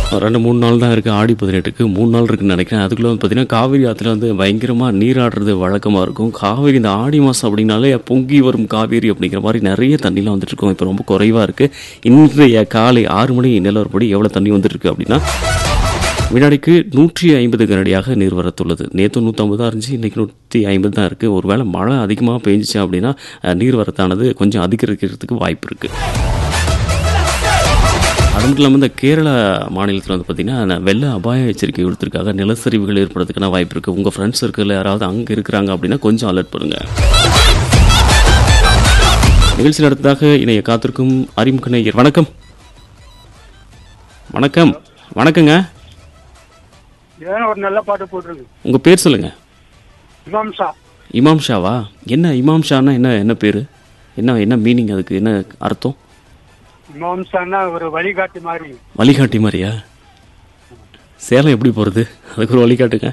ரெண்டு மூணு நாள் தான் இருக்குது ஆடி பதினெட்டுக்கு மூணு நாள் இருக்குன்னு நினைக்கிறேன் அதுக்குள்ளே வந்து பார்த்தீங்கன்னா காவிரி ஆற்றுல வந்து பயங்கரமாக நீராடுறது வழக்கமாக இருக்கும் காவிரி இந்த ஆடி மாதம் அப்படின்னாலே பொங்கி வரும் காவேரி அப்படிங்கிற மாதிரி நிறைய தண்ணிலாம் வந்துட்டு இருக்கும் இப்போ ரொம்ப குறைவாக இருக்குது இன்றைய காலை ஆறு மணி நிலவரப்படி எவ்வளோ தண்ணி வந்துட்டு இருக்கு அப்படின்னா வினாடிக்கு நூற்றி ஐம்பது கனடியாக நீர் வரத்துள்ளது நேற்று நூற்றம்பதாக இருந்துச்சு இன்றைக்கி நூற்றி ஐம்பது தான் இருக்குது ஒருவேளை மழை அதிகமாக பெஞ்சிச்சு அப்படின்னா அஹ், நீர் வரத்தானது கொஞ்சம் அதிகரிக்கிறதுக்கு வாய்ப்பு இருக்குது அது மட்டும் இல்லாமல் இந்த கேரளா மாநிலத்தில் வந்து பார்த்திங்கன்னா வெள்ள அபாய எச்சரிக்கை கொடுத்துருக்காங்க நிலச்சரிவுகள் ஏற்படுறதுக்கான வாய்ப்பு இருக்குது உங்கள் ஃப்ரெண்ட்ஸ் சர்க்கிளில் யாராவது அங்கே இருக்கிறாங்க அப்படின்னா கொஞ்சம் அலர்ட் பண்ணுங்கள் நிகழ்ச்சி நடத்ததாக இணைய காத்திருக்கும் அறிமுக நேயர் வணக்கம் வணக்கம் வணக்கங்க ஏன்னா ஒரு நல்ல பாட்டு போட்டிருக்கு உங்கள் பேர் சொல்லுங்கள் இமாம் ஷா இமாம் ஷாவா என்ன இமாம் ஷானா என்ன என்ன பேர் என்ன என்ன மீனிங் அதுக்கு என்ன அர்த்தம் இமாம் ஷான்னா ஒரு வழிகாட்டி மாதிரி வழிகாட்டி மாதிரியா சேலம் எப்படி போகிறது அதுக்கு ஒரு வழிகாட்டுங்க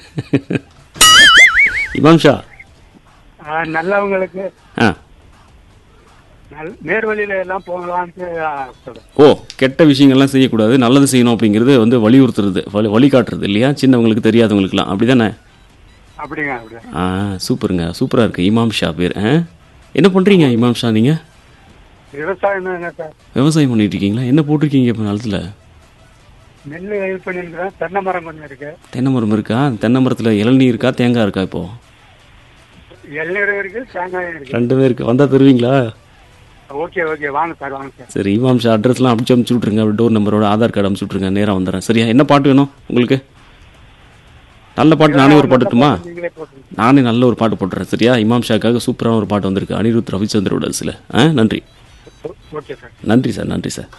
இமாம் ஷா ஆஹ் நல்லவங்களுக்கு ஆ நல் நேர்வழியில எல்லாம் போகலான்ட்டு ஆஹ் சொல்றேன் ஓ கெட்ட விஷயங்கள்லாம் செய்யக்கூடாது நல்லது செய்யணும் அப்படிங்கிறது வந்து வலியுறுத்துறது வழி வழிகாட்டுறது இல்லையா சின்னவங்களுக்கு தெரியாதவங்களுக்குலாம் அப்படி தானே அப்படிங்க அப்படிங்க ஆ சூப்பருங்க சூப்பராக இருக்குது இமாம் ஷா பேர் ஆ என்ன பண்ணுறீங்க இமாம் ஷா நீங்கள் விவசாயம் என்ன சார் விவசாயம் பண்ணிட்டு இருக்கீங்களா என்ன போட்டிருக்கீங்க இப்போ நிலத்துல நெல் இது பண்ணிருக்கிறேன் தென்னை மரம் கொஞ்சம் இருக்கு தென்னை மரம் இருக்கா தென்னை மரத்தில் இளநீ இருக்கா தேங்காய் இருக்கா இப்போது எள்ளீரும் இருக்கு தேங்காயும் இருக்கு ரெண்டுமே இருக்குது வந்தால் தருவீங்களா ஓகே ஓகே வாங்க சார் வாங்க சார் சரி இமாம் ஷா அட்ரஸ்லாம் அனுப்பிச்சு அனுப்பிச்சு விட்ருங்க டோர் நம்பரோட ஆதார் கார்டு அனுப்பிச்சு விட்ருங்க நேராக வந்துடுறேன் சரியா என்ன பாட்டு வேணும் உங்களுக்கு நல்ல பாட்டு நானே ஒரு பாட்டுட்டுமா நீங்களே போட்டுருங்க நானே நல்ல ஒரு பாட்டு போட்டுறேன் சரியா இமாம் ஷாக்காக சூப்பரான ஒரு பாட்டு வந்திருக்கு அனிருத் ரவிச்சந்திரோட சில ஆ நன்றி ஓகே சார் நன்றி சார் நன்றி சார்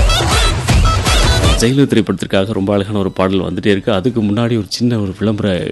ஜெயிலர் திரைப்படத்திற்காக ரொம்ப அழகான ஒரு பாடல் வந்துட்டே இருக்கு அதுக்கு முன்னாடி ஒரு சின்ன ஒரு விளம்பர